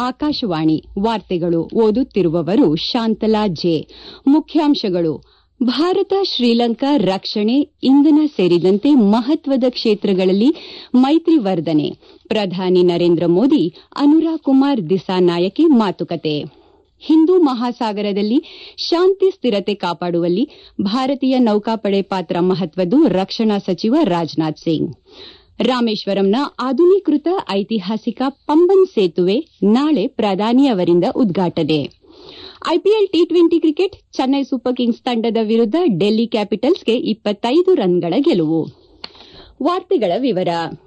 ಆಕಾಶವಾಣಿ ವಾರ್ತೆಗಳು ಓದುತ್ತಿರುವವರು ಶಾಂತಲಾ ಜೆ ಮುಖ್ಯಾಂಶಗಳು ಭಾರತ ಶ್ರೀಲಂಕಾ ರಕ್ಷಣೆ ಇಂಧನ ಸೇರಿದಂತೆ ಮಹತ್ವದ ಕ್ಷೇತ್ರಗಳಲ್ಲಿ ಮೈತ್ರಿ ವರ್ಧನೆ ಪ್ರಧಾನಿ ನರೇಂದ್ರ ಮೋದಿ ಅನುರಾಗ್ ಕುಮಾರ್ ದಿಸಾನಾಯಕೆ ಮಾತುಕತೆ ಹಿಂದೂ ಮಹಾಸಾಗರದಲ್ಲಿ ಶಾಂತಿ ಸ್ಥಿರತೆ ಕಾಪಾಡುವಲ್ಲಿ ಭಾರತೀಯ ನೌಕಾಪಡೆ ಪಾತ್ರ ಮಹತ್ವದ್ದು ರಕ್ಷಣಾ ಸಚಿವ ರಾಜನಾಥ್ ಸಿಂಗ್ ರಾಮೇಶ್ವರಂನ ಆಧುನೀಕೃತ ಐತಿಹಾಸಿಕ ಪಂಬನ್ ಸೇತುವೆ ನಾಳೆ ಪ್ರಧಾನಿ ಅವರಿಂದ ಉದ್ಘಾಟನೆ IPL T twenty cricket Chennai super kings ತಂಡದ ವಿರುದ್ಧ ಡೆಲ್ಲಿ ಕ್ಯಾಪಿಟಲ್ಸ್ಗೆ ಇಪ್ಪತ್ತೈದು ರನ್ಗಳ ಗೆಲುವು ವಾರ್ತೆಗಳ ವಿವರ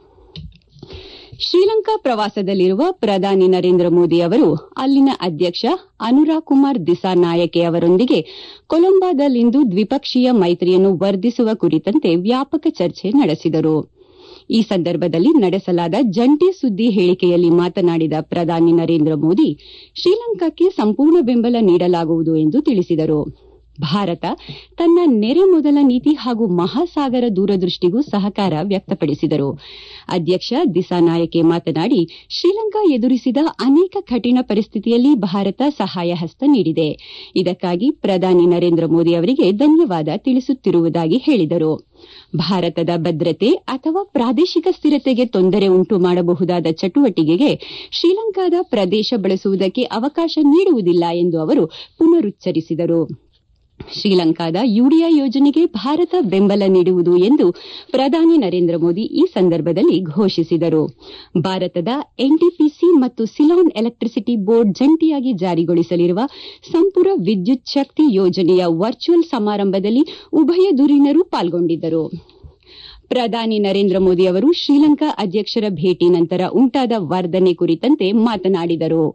ಶ್ರೀಲಂಕಾ ಪ್ರವಾಸದಲ್ಲಿರುವ ಪ್ರಧಾನಿ ನರೇಂದ್ರ ಮೋದಿ ಅವರು ಅಲ್ಲಿನ ಅಧ್ಯಕ್ಷ ಅನುರಾಗ್ ಕುಮಾರ್ ದಿಸಾನಾಯಕೆ ಅವರೊಂದಿಗೆ ಕೊಲಂಬೋದಲ್ಲಿಂದು ದ್ವಿಪಕ್ಷೀಯ ಮೈತ್ರಿಯನ್ನು ವರ್ಧಿಸುವ ಕುರಿತಂತೆ ವ್ಯಾಪಕ ಚರ್ಚೆ ನಡೆಸಿದರು ಈ ಸಂದರ್ಭದಲ್ಲಿ ನಡೆಸಲಾದ ಜಂಟಿ ಸುದ್ದಿ ಹೇಳಿಕೆಯಲ್ಲಿ ಮಾತನಾಡಿದ ಪ್ರಧಾನಿ ನರೇಂದ್ರ ಮೋದಿ ಶ್ರೀಲಂಕಾಕ್ಕೆ ಸಂಪೂರ್ಣ ಬೆಂಬಲ ನೀಡಲಾಗುವುದು ಎಂದು ತಿಳಿಸಿದರು ಭಾರತ ತನ್ನ ನೆರೆ ಮೊದಲ ನೀತಿ ಹಾಗೂ ಮಹಾಸಾಗರ ದೂರದೃಷ್ಟಿಗೂ ಸಹಕಾರ ವ್ಯಕ್ತಪಡಿಸಿದರು ಅಧ್ಯಕ್ಷ ದಿಸಾನಾಯಕೆ ಮಾತನಾಡಿ ಶ್ರೀಲಂಕಾ ಎದುರಿಸಿದ ಅನೇಕ ಕಠಿಣ ಪರಿಸ್ಥಿತಿಯಲ್ಲಿ ಭಾರತ ಸಹಾಯ ಹಸ್ತ ನೀಡಿದೆ ಇದಕ್ಕಾಗಿ ಪ್ರಧಾನಿ ನರೇಂದ್ರ ಮೋದಿ ಅವರಿಗೆ ಧನ್ಯವಾದ ತಿಳಿಸುತ್ತಿರುವುದಾಗಿ ಹೇಳಿದರು ಭಾರತದ ಭದ್ರತೆ ಅಥವಾ ಪ್ರಾದೇಶಿಕ ಸ್ಥಿರತೆಗೆ ತೊಂದರೆ ಉಂಟು ಮಾಡಬಹುದಾದ ಚಟುವಟಿಕೆಗೆ ಶ್ರೀಲಂಕಾದ ಪ್ರದೇಶ ಬಳಸುವುದಕ್ಕೆ ಅವಕಾಶ ನೀಡುವುದಿಲ್ಲ ಎಂದು ಅವರು ಪುನರುಚ್ಚರಿಸಿದರು ಶ್ರೀಲಂಕಾದ ಯುಡಿಐ ಯೋಜನೆಗೆ ಭಾರತ ಬೆಂಬಲ ನೀಡುವುದು ಎಂದು ಪ್ರಧಾನಿ ನರೇಂದ್ರ ಮೋದಿ ಈ ಸಂದರ್ಭದಲ್ಲಿ ಘೋಷಿಸಿದರು ಭಾರತದ ಎನ್ಟಿಪಿಸಿ ಮತ್ತು ಸಿಲಾನ್ ಎಲೆಕ್ಟಿಸಿಟಿ ಬೋರ್ಡ್ ಜಂಟಿಯಾಗಿ ಜಾರಿಗೊಳಿಸಲಿರುವ ಸಂಪೂರ ವಿದ್ಯುತ್ ಶಕ್ತಿ ಯೋಜನೆಯ ವರ್ಚುವಲ್ ಸಮಾರಂಭದಲ್ಲಿ ಉಭಯ ಧುರೀಣರು ಪಾಲ್ಗೊಂಡಿದ್ದರು ಪ್ರಧಾನಿ ನರೇಂದ್ರ ಮೋದಿ ಅವರು ಶ್ರೀಲಂಕಾ ಅಧ್ಯಕ್ಷರ ಭೇಟಿ ನಂತರ ಉಂಟಾದ ವರ್ಧನೆ ಕುರಿತಂತೆ ಮಾತನಾಡಿದರು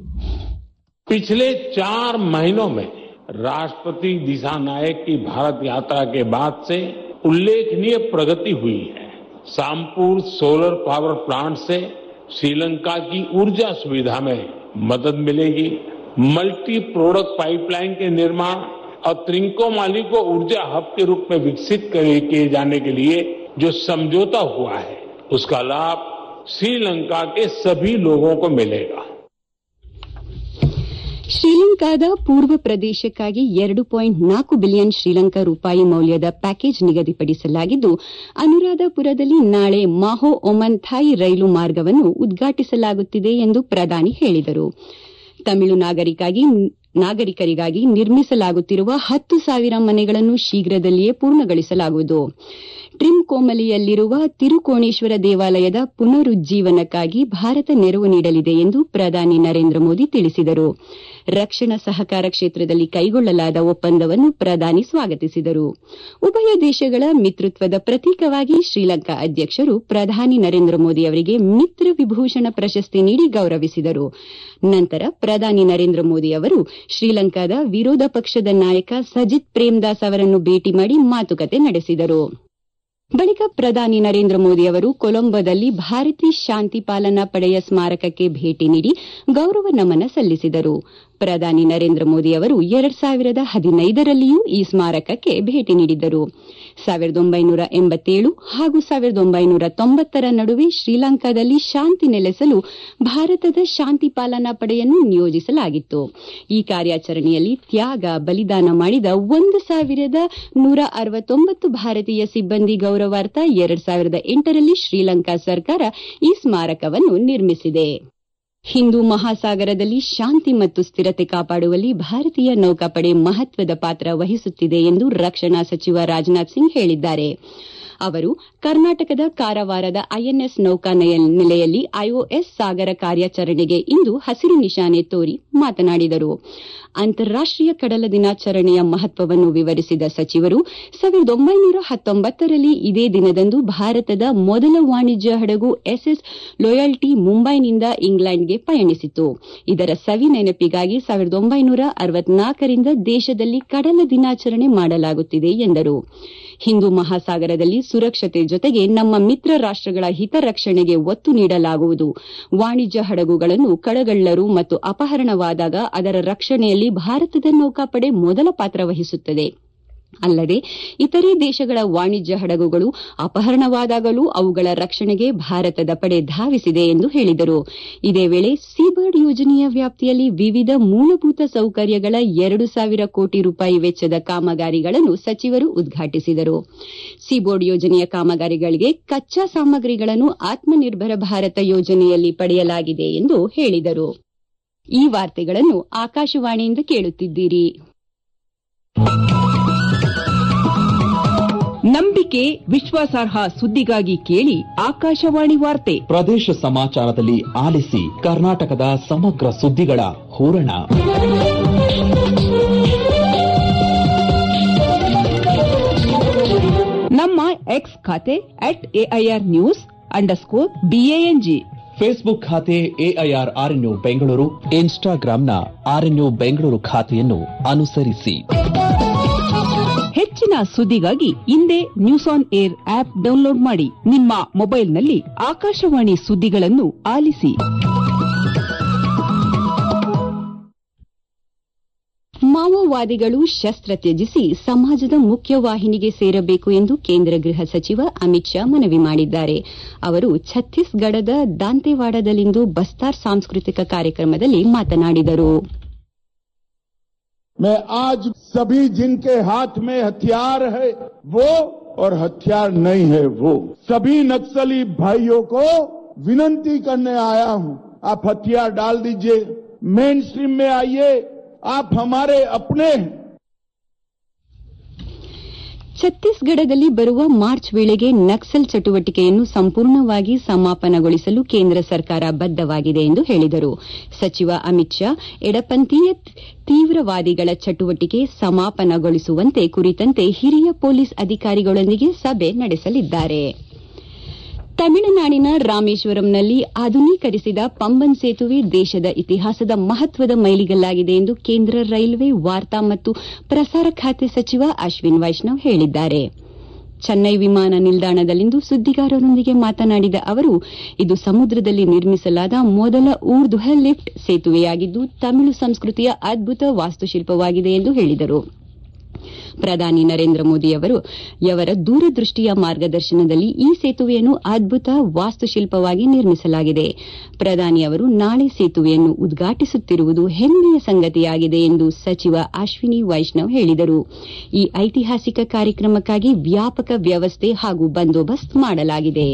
पिछले चार महीनों में राष्ट्रपति दिशा नायक की भारत यात्रा के बाद से उल्लेखनीय प्रगति हुई है सामपुर सोलर पावर प्लांट से श्रीलंका की ऊर्जा सुविधा में मदद मिलेगी मल्टी प्रोडक्ट पाइपलाइन के निर्माण और त्रिंकोमाली को ऊर्जा हब के रूप में विकसित किए जाने के लिए जो समझौता हुआ है उसका लाभ श्रीलंका के सभी लोगों को मिलेगा ಶ್ರೀಲಂಕಾದ ಪೂರ್ವ ಪ್ರದೇಶಕ್ಕಾಗಿ ಎರಡು ಪಾಯಿಂಟ್ ನಾಲ್ಕು ಬಿಲಿಯನ್ ಶ್ರೀಲಂಕಾ ರೂಪಾಯಿ ಮೌಲ್ಯದ ಪ್ಯಾಕೇಜ್ ನಿಗದಿಪಡಿಸಲಾಗಿದ್ದು ಅನುರಾಧಪುರದಲ್ಲಿ ನಾಳೆ ಮಾಹೋ ಒಮನ್ ಥಾಯ್ ರೈಲು ಮಾರ್ಗವನ್ನು ಉದ್ಘಾಟಿಸಲಾಗುತ್ತಿದೆ ಎಂದು ಪ್ರಧಾನಿ ಹೇಳಿದರು ತಮಿಳು ನಾಗರಿಕರಿಗಾಗಿ ನಿರ್ಮಿಸಲಾಗುತ್ತಿರುವ ಹತ್ತು ಸಾವಿರ ಮನೆಗಳನ್ನು ಶೀಘ್ರದಲ್ಲಿಯೇ ಪೂರ್ಣಗೊಳಿಸಲಾಗುವುದು ಟ್ರಿಮ್ಕೋಮಲಿಯಲ್ಲಿರುವ ತಿರುಕೋಣೇಶ್ವರ ದೇವಾಲಯದ ಪುನರುಜ್ಜೀವನಕ್ಕಾಗಿ ಭಾರತ ನೆರವು ನೀಡಲಿದೆ ಎಂದು ಪ್ರಧಾನಿ ನರೇಂದ್ರ ಮೋದಿ ತಿಳಿಸಿದರು ರಕ್ಷಣಾ ಸಹಕಾರ ಕ್ಷೇತ್ರದಲ್ಲಿ ಕೈಗೊಳ್ಳಲಾದ ಒಪ್ಪಂದವನ್ನು ಪ್ರಧಾನಿ ಸ್ವಾಗತಿಸಿದರು ಉಭಯ ದೇಶಗಳ ಮಿತ್ರತ್ವದ ಪ್ರತೀಕವಾಗಿ ಶ್ರೀಲಂಕಾ ಅಧ್ಯಕ್ಷರು ಪ್ರಧಾನಿ ನರೇಂದ್ರ ಮೋದಿ ಅವರಿಗೆ ಮಿತ್ರ ವಿಭೂಷಣ ಪ್ರಶಸ್ತಿ ನೀಡಿ ಗೌರವಿಸಿದರು ನಂತರ ಪ್ರಧಾನಿ ನರೇಂದ್ರ ಮೋದಿ ಅವರು ಶ್ರೀಲಂಕಾದ ವಿರೋಧ ಪಕ್ಷದ ನಾಯಕ ಸಜಿತ್ ಪ್ರೇಮ್ದಾಸ್ ಅವರನ್ನು ಭೇಟಿ ಮಾಡಿ ಮಾತುಕತೆ ನಡೆಸಿದರು ಬಳಿಕ ಪ್ರಧಾನಿ ನರೇಂದ್ರ ಮೋದಿ ಅವರು ಕೊಲಂಬೋದಲ್ಲಿ ಭಾರತೀಯ ಶಾಂತಿ ಪಾಲನಾ ಪಡೆಯ ಸ್ಮಾರಕಕ್ಕೆ ಭೇಟಿ ನೀಡಿ ಗೌರವ ನಮನ ಸಲ್ಲಿಸಿದರು ಪ್ರಧಾನಿ ನರೇಂದ್ರ ಮೋದಿ ಅವರು ಎರಡ್ ಸಾವಿರದ ಹದಿನೈದರಲ್ಲಿಯೂ ಈ ಸ್ಮಾರಕಕ್ಕೆ ಭೇಟಿ ನೀಡಿದ್ದರು ಸಾವಿರದ ಒಂಬೈನೂರ ಎಂಬತ್ತೇಳು ಹಾಗೂ ಸಾವಿರದ ಒಂಬೈನೂರ ತೊಂಬತ್ತರ ನಡುವೆ ಶ್ರೀಲಂಕಾದಲ್ಲಿ ಶಾಂತಿ ನೆಲೆಸಲು ಭಾರತದ ಶಾಂತಿ ಪಾಲನಾ ಪಡೆಯನ್ನು ನಿಯೋಜಿಸಲಾಗಿತ್ತು ಈ ಕಾರ್ಯಾಚರಣೆಯಲ್ಲಿ ತ್ಯಾಗ ಬಲಿದಾನ ಮಾಡಿದ ಒಂದು ಸಾವಿರದ ನೂರ ಅರವತ್ತೊಂಬತ್ತು ಭಾರತೀಯ ಸಿಬ್ಬಂದಿ ಗೌರವಾರ್ಥ ಎರಡ್ ಸಾವಿರದ ಎಂಟರಲ್ಲಿ ಶ್ರೀಲಂಕಾ ಸರ್ಕಾರ ಈ ಸ್ಮಾರಕವನ್ನು ನಿರ್ಮಿಸಿದೆ ಹಿಂದೂ ಮಹಾಸಾಗರದಲ್ಲಿ ಶಾಂತಿ ಮತ್ತು ಸ್ಥಿರತೆ ಕಾಪಾಡುವಲ್ಲಿ ಭಾರತೀಯ ನೌಕಾಪಡೆ ಮಹತ್ವದ ಪಾತ್ರ ವಹಿಸುತ್ತಿದೆ ಎಂದು ರಕ್ಷಣಾ ಸಚಿವ ರಾಜನಾಥ್ ಸಿಂಗ್ ಹೇಳಿದ್ದಾರೆ ಅವರು ಕರ್ನಾಟಕದ ಕಾರವಾರದ ಐಎನ್ಎಸ್ ನೌಕಾ ನೆಲೆಯಲ್ಲಿ ಐಒಎಸ್ ಸಾಗರ ಕಾರ್ಯಾಚರಣೆಗೆ ಇಂದು ಹಸಿರು ನಿಶಾನೆ ತೋರಿ ಮಾತನಾಡಿದರು ಅಂತಾರಾಷ್ಟೀಯ ಕಡಲ ದಿನಾಚರಣೆಯ ಮಹತ್ವವನ್ನು ವಿವರಿಸಿದ ಸಚಿವರು ಸಾವಿರದ ಒಂಬೈನೂರ ಹತ್ತೊಂಬತ್ತರಲ್ಲಿ ಇದೇ ದಿನದಂದು ಭಾರತದ ಮೊದಲ ವಾಣಿಜ್ಯ ಹಡಗು ಎಸ್ಎಸ್ ಲೋಯಲ್ಟಿ ಮುಂಬೈನಿಂದ ಇಂಗ್ಲೆಂಡ್ಗೆ ಪಯಣಿಸಿತು ಇದರ ಸವಿ ನೆನಪಿಗಾಗಿ ಸಾವಿರದ ಒಂಬೈನೂರ ಅರವತ್ನಾಲ್ಕರಿಂದ ದೇಶದಲ್ಲಿ ಕಡಲ ದಿನಾಚರಣೆ ಮಾಡಲಾಗುತ್ತಿದೆ ಎಂದರು ಹಿಂದೂ ಮಹಾಸಾಗರದಲ್ಲಿ ಸುರಕ್ಷತೆ ಜೊತೆಗೆ ನಮ್ಮ ಮಿತ್ರ ರಾಷ್ಟಗಳ ಹಿತರಕ್ಷಣೆಗೆ ಒತ್ತು ನೀಡಲಾಗುವುದು ವಾಣಿಜ್ಯ ಹಡಗುಗಳನ್ನು ಕಡಗಳ್ಳರು ಮತ್ತು ಅಪಹರಣವಾದಾಗ ಅದರ ರಕ್ಷಣೆಯಲ್ಲಿ ಭಾರತದ ನೌಕಾಪಡೆ ಮೊದಲ ಪಾತ್ರ ವಹಿಸುತ್ತದೆ ಅಲ್ಲದೆ ಇತರೆ ದೇಶಗಳ ವಾಣಿಜ್ಯ ಹಡಗುಗಳು ಅಪಹರಣವಾದಾಗಲೂ ಅವುಗಳ ರಕ್ಷಣೆಗೆ ಭಾರತದ ಪಡೆ ಧಾವಿಸಿದೆ ಎಂದು ಹೇಳಿದರು ಇದೇ ವೇಳೆ ಸೀಬರ್ಡ್ ಯೋಜನೆಯ ವ್ಯಾಪ್ತಿಯಲ್ಲಿ ವಿವಿಧ ಮೂಲಭೂತ ಸೌಕರ್ಯಗಳ ಎರಡು ಸಾವಿರ ಕೋಟಿ ರೂಪಾಯಿ ವೆಚ್ಚದ ಕಾಮಗಾರಿಗಳನ್ನು ಸಚಿವರು ಉದ್ಘಾಟಿಸಿದರು ಸೀಬೋರ್ಡ್ ಯೋಜನೆಯ ಕಾಮಗಾರಿಗಳಿಗೆ ಕಚ್ಚಾ ಸಾಮಗ್ರಿಗಳನ್ನು ಆತ್ಮನಿರ್ಭರ ಭಾರತ ಯೋಜನೆಯಲ್ಲಿ ಪಡೆಯಲಾಗಿದೆ ಎಂದು ಹೇಳಿದರು ಈ ವಾರ್ತೆಗಳನ್ನು ಆಕಾಶವಾಣಿಯಿಂದ ಕೇಳುತ್ತಿದ್ದೀರಿ ನಂಬಿಕೆ ವಿಶ್ವಾಸಾರ್ಹ ಸುದ್ದಿಗಾಗಿ ಕೇಳಿ ಆಕಾಶವಾಣಿ ವಾರ್ತೆ ಪ್ರದೇಶ ಸಮಾಚಾರದಲ್ಲಿ ಆಲಿಸಿ ಕರ್ನಾಟಕದ ಸಮಗ್ರ ಸುದ್ದಿಗಳ ಹೂರಣ ನಮ್ಮ ಎಕ್ಸ್ ಖಾತೆ at AIR news underscore BANG Facebook ಖಾತೆ ಎಐಆರ್ ಆರ್ಎನ್ಯು ಬೆಂಗಳೂರು ಇನ್ಸ್ಟಾಗ್ರಾಂನ ಆರ್ಎನ್ಯು ಬೆಂಗಳೂರು ಖಾತೆಯನ್ನು ಅನುಸರಿಸಿ ಹೆಚ್ಚಿನ ಸುದ್ದಿಗಾಗಿ ಹಿಂದೆ news on air app download ಮಾಡಿ ನಿಮ್ಮ ಮೊಬೈಲ್ನಲ್ಲಿ ಆಕಾಶವಾಣಿ ಸುದ್ದಿಗಳನ್ನು ಆಲಿಸಿ ಮಾವೋವಾದಿಗಳು ಶಸ್ತ್ರ ತ್ಯಜಿಸಿ ಸಮಾಜದ ಮುಖ್ಯವಾಹಿನಿಗೆ ಸೇರಬೇಕು ಎಂದು ಕೇಂದ್ರ ಗೃಹ ಸಚಿವ ಅಮಿತ್ ಶಾ ಮನವಿ ಮಾಡಿದ್ದಾರೆ ಅವರು ಛತ್ತೀಸ್ಗಢದ ದಾಂತೆವಾಡದಲ್ಲಿಂದು ಬಸ್ತಾರ್ ಸಾಂಸ್ಕೃತಿಕ ಕಾರ್ಯಕ್ರಮದಲ್ಲಿ ಮಾತನಾಡಿದರು मैं आज सभी जिनके हाथ में हथियार है वो और हथियार नहीं है वो सभी नक्सली भाइयों को विनंती करने आया हूं आप हथियार डाल दीजिए मेन स्ट्रीम में आइए आप हमारे अपने हैं ಛತ್ತೀಸ್ಗಢದಲ್ಲಿ ಬರುವ ಮಾರ್ಚ್ ವೇಳೆಗೆ ನಕ್ಸಲ್ ಚಟುವಟಿಕೆಯನ್ನು ಸಂಪೂರ್ಣವಾಗಿ ಸಮಾಪನಗೊಳಿಸಲು ಕೇಂದ್ರ ಸರ್ಕಾರ ಬದ್ದವಾಗಿದೆ ಎಂದು ಹೇಳಿದರು ಸಚಿವ ಅಮಿತ್ ಶಾ ಎಡಪಂಥೀಯ ತೀವ್ರವಾದಿಗಳ ಚಟುವಟಿಕೆ ಸಮಾಪನಗೊಳಿಸುವಂತೆ ಕುರಿತಂತೆ ಹಿರಿಯ ಪೊಲೀಸ್ ಅಧಿಕಾರಿಗಳೊಂದಿಗೆ ಸಭೆ ನಡೆಸಲಿದ್ದಾರೆ ತಮಿಳುನಾಡಿನ ರಾಮೇಶ್ವರಂನಲ್ಲಿ ಆಧುನೀಕರಿಸಿದ ಪಂಬನ್ ಸೇತುವೆ ದೇಶದ ಇತಿಹಾಸದ ಮಹತ್ವದ ಮೈಲಿಗಲ್ಲಾಗಿದೆ ಎಂದು ಕೇಂದ್ರ ರೈಲ್ವೆ ವಾರ್ತಾ ಮತ್ತು ಪ್ರಸಾರ ಖಾತೆ ಸಚಿವ ಅಶ್ವಿನ್ ವೈಷ್ಣವ್ ಹೇಳಿದ್ದಾರೆ ಚೆನ್ನೈ ವಿಮಾನ ನಿಲ್ದಾಣದಲ್ಲಿಂದು ಸುದ್ದಿಗಾರರೊಂದಿಗೆ ಮಾತನಾಡಿದ ಅವರು ಇದು ಸಮುದ್ರದಲ್ಲಿ ನಿರ್ಮಿಸಲಾದ ಮೊದಲ ಊರ್ಧ್ವ ಲಿಫ್ಟ್ ಸೇತುವೆಯಾಗಿದ್ದು ತಮಿಳು ಸಂಸ್ಕೃತಿಯ ಅದ್ಭುತ ವಾಸ್ತುಶಿಲ್ಪವಾಗಿದೆ ಎಂದು ಹೇಳಿದರು ಪ್ರಧಾನಿ ನರೇಂದ್ರ ಮೋದಿ ಅವರು ಯವರ ದೂರದೃಷ್ಟಿಯ ಮಾರ್ಗದರ್ಶನದಲ್ಲಿ ಈ ಸೇತುವೆಯನ್ನು ಅದ್ಭುತ ವಾಸ್ತುಶಿಲ್ಪವಾಗಿ ನಿರ್ಮಿಸಲಾಗಿದೆ ಪ್ರಧಾನಿ ಅವರು ನಾಳೆ ಸೇತುವೆಯನ್ನು ಉದ್ಘಾಟಿಸುತ್ತಿರುವುದು ಹೆಮ್ಮೆಯ ಸಂಗತಿಯಾಗಿದೆ ಎಂದು ಸಚಿವ ಅಶ್ವಿನಿ ವೈಷ್ಣವ್ ಹೇಳಿದರು ಈ ಐತಿಹಾಸಿಕ ಕಾರ್ಯಕ್ರಮಕ್ಕಾಗಿ ವ್ಯಾಪಕ ವ್ಯವಸ್ಥೆ ಹಾಗೂ ಬಂದೋಬಸ್ತ್ ಮಾಡಲಾಗಿದೆ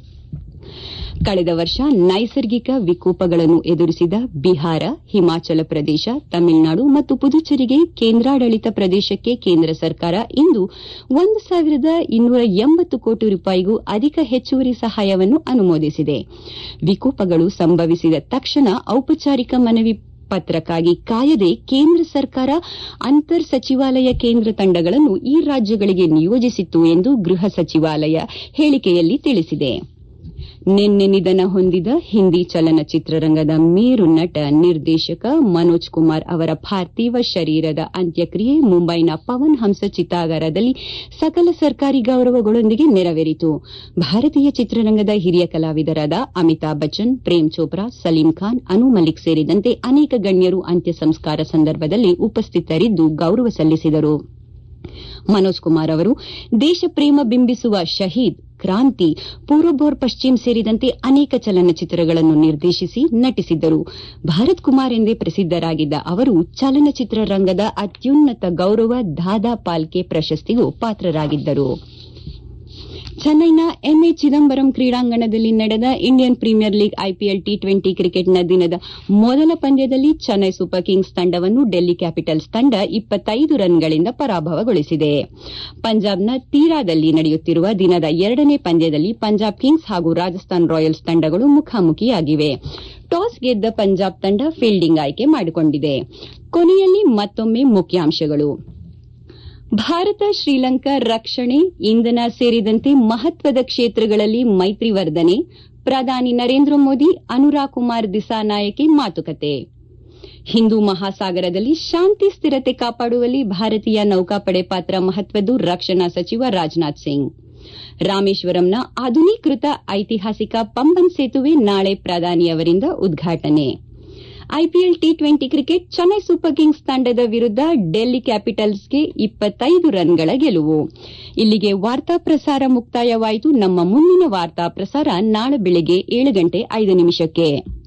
ಕಳೆದ ವರ್ಷ ನೈಸರ್ಗಿಕ ವಿಕೋಪಗಳನ್ನು ಎದುರಿಸಿದ ಬಿಹಾರ ಹಿಮಾಚಲ ಪ್ರದೇಶ ತಮಿಳುನಾಡು ಮತ್ತು ಪುದುಚೇರಿಗೆ ಕೇಂದ್ರಾಡಳಿತ ಪ್ರದೇಶಕ್ಕೆ ಕೇಂದ್ರ ಸರ್ಕಾರ ಇಂದು ಒಂದು ಸಾವಿರದ ಇನ್ನೂರ ಎಂಬತ್ತು ಕೋಟಿ ರೂಪಾಯಿಗೂ ಅಧಿಕ ಹೆಚ್ಚುವರಿ ಸಹಾಯವನ್ನು ಅನುಮೋದಿಸಿದೆ ವಿಕೋಪಗಳು ಸಂಭವಿಸಿದ ತಕ್ಷಣ ಔಪಚಾರಿಕ ಮನವಿ ಪತ್ರಕ್ಕಾಗಿ ಕಾಯದೆ ಕೇಂದ್ರ ಸರ್ಕಾರ ಅಂತರ್ ಸಚಿವಾಲಯ ಕೇಂದ್ರ ತಂಡಗಳನ್ನು ಈ ರಾಜ್ಯಗಳಿಗೆ ನಿಯೋಜಿಸಿತ್ತು ಎಂದು ಗೃಹ ಸಚಿವಾಲಯ ಹೇಳಿಕೆಯಲ್ಲಿ ತಿಳಿಸಿದೆ ನಿನ್ನೆ ನಿಧನ ಹೊಂದಿದ ಹಿಂದಿ ಚಲನಚಿತ್ರರಂಗದ ಮೇರು ನಟ ನಿರ್ದೇಶಕ ಮನೋಜ್ ಕುಮಾರ್ ಅವರ ಪಾರ್ಥಿವ ಶರೀರದ ಅಂತ್ಯಕ್ರಿಯೆ ಮುಂಬೈನ ಪವನ್ ಹಂಸ ಚಿತಾಗಾರದಲ್ಲಿ ಸಕಲ ಸರ್ಕಾರಿ ಗೌರವಗಳೊಂದಿಗೆ ನೆರವೇರಿತು ಭಾರತೀಯ ಚಿತ್ರರಂಗದ ಹಿರಿಯ ಕಲಾವಿದರಾದ ಅಮಿತಾಬ್ ಬಚ್ಚನ್ ಪ್ರೇಮ್ ಚೋಪ್ರಾ ಸಲೀಂ ಖಾನ್ ಅನು ಮಲಿಕ್ ಸೇರಿದಂತೆ ಅನೇಕ ಗಣ್ಯರು ಅಂತ್ಯ ಸಂಸ್ಕಾರ ಸಂದರ್ಭದಲ್ಲಿ ಉಪಸ್ಥಿತರಿದ್ದು ಗೌರವ ಸಲ್ಲಿಸಿದರು ಮನೋಜ್ ಕುಮಾರ್ ಅವರು ದೇಶ ಪ್ರೇಮ ಬಿಂಬಿಸುವ ಶಹೀದ್ ಕ್ರಾಂತಿ ಪೂರ್ವಬೋರ್ ಪಶ್ಚಿಮ್ ಸೇರಿದಂತೆ ಅನೇಕ ಚಲನಚಿತ್ರಗಳನ್ನು ನಿರ್ದೇಶಿಸಿ ನಟಿಸಿದ್ದರು ಭಾರತ್ ಕುಮಾರ್ ಎಂದೇ ಪ್ರಸಿದ್ದರಾಗಿದ್ದ ಅವರು ಚಲನಚಿತ್ರ ರಂಗದ ಅತ್ಯುನ್ನತ ಗೌರವ ದಾದಾ ಪಾಲ್ಕೆ ಪ್ರಶಸ್ತಿಗೂ ಪಾತ್ರರಾಗಿದ್ದರು ಚೆನ್ನೈನ ಎಂಎ ಚಿದಂಬರಂ ಕ್ರೀಡಾಂಗಣದಲ್ಲಿ ನಡೆದ Indian premier league IPL T twenty ಕ್ರಿಕೆಟ್ನ ದಿನದ ಮೊದಲ ಪಂದ್ಯದಲ್ಲಿ ಚೆನ್ನೈ ಸೂಪರ್ ಕಿಂಗ್ಸ್ ತಂಡವನ್ನು ಡೆಲ್ಲಿ ಕ್ಯಾಪಿಟಲ್ಸ್ ತಂಡ ಇಪ್ಪತ್ತೈದು ರನ್ಗಳಿಂದ ಪರಾಭವಗೊಳಿಸಿದೆ ಪಂಜಾಬ್ನ ತೀರಾದಲ್ಲಿ ನಡೆಯುತ್ತಿರುವ ದಿನದ ಎರಡನೇ ಪಂದ್ಯದಲ್ಲಿ ಪಂಜಾಬ್ ಕಿಂಗ್ಸ್ ಹಾಗೂ ರಾಜಸ್ಥಾನ್ ರಾಯಲ್ಸ್ ತಂಡಗಳು ಮುಖಾಮುಖಿಯಾಗಿವೆ ಟಾಸ್ ಗೆದ್ದ ಪಂಜಾಬ್ ತಂಡ ಫೀಲ್ಡಿಂಗ್ ಆಯ್ಕೆ ಮಾಡಿಕೊಂಡಿದೆ ಕೊನೆಯಲ್ಲಿ ಮತ್ತೊಮ್ಮೆ ಮುಖ್ಯಾಂಶಗಳು ಭಾರತ ಶ್ರೀಲಂಕಾ ರಕ್ಷಣೆ ಇಂಧನ ಸೇರಿದಂತೆ ಮಹತ್ವದ ಕ್ಷೇತ್ರಗಳಲ್ಲಿ ಮೈತ್ರಿ ವರ್ಧನೆ ಪ್ರಧಾನಿ ನರೇಂದ್ರ ಮೋದಿ ಅನುರಾಗ್ ಕುಮಾರ್ ದಿಸಾನಾಯಕೆ ಮಾತುಕತೆ ಹಿಂದೂ ಮಹಾಸಾಗರದಲ್ಲಿ ಶಾಂತಿ ಸ್ಥಿರತೆ ಕಾಪಾಡುವಲ್ಲಿ ಭಾರತೀಯ ನೌಕಾಪಡೆ ಪಾತ್ರ ಮಹತ್ವದ್ದು ರಕ್ಷಣಾ ಸಚಿವ ರಾಜನಾಥ್ ಸಿಂಗ್ ರಾಮೇಶ್ವರಂನ ಆಧುನೀಕೃತ ಐತಿಹಾಸಿಕ ಪಂಬನ್ ಸೇತುವೆ ನಾಳೆ ಪ್ರಧಾನಿಯವರಿಂದ ಉದ್ಘಾಟನೆ IPL T twenty cricket Chennai super kings ತಂಡದ ವಿರುದ್ಧ ಡೆಲ್ಲಿ ಕ್ಯಾಪಿಟಲ್ಸ್ಗೆ ಇಪ್ಪತ್ತೈದು ರನ್ಗಳ ಗೆಲುವು ಇಲ್ಲಿಗೆ ವಾರ್ತಾ ಪ್ರಸಾರ ಮುಕ್ತಾಯವಾಯಿತು ನಮ್ಮ ಮುಂದಿನ ವಾರ್ತಾ ಪ್ರಸಾರ ನಾಳೆ ಬೆಳಗ್ಗೆ ಏಳು ಗಂಟೆ ಐದು ನಿಮಿಷಕ್ಕೆ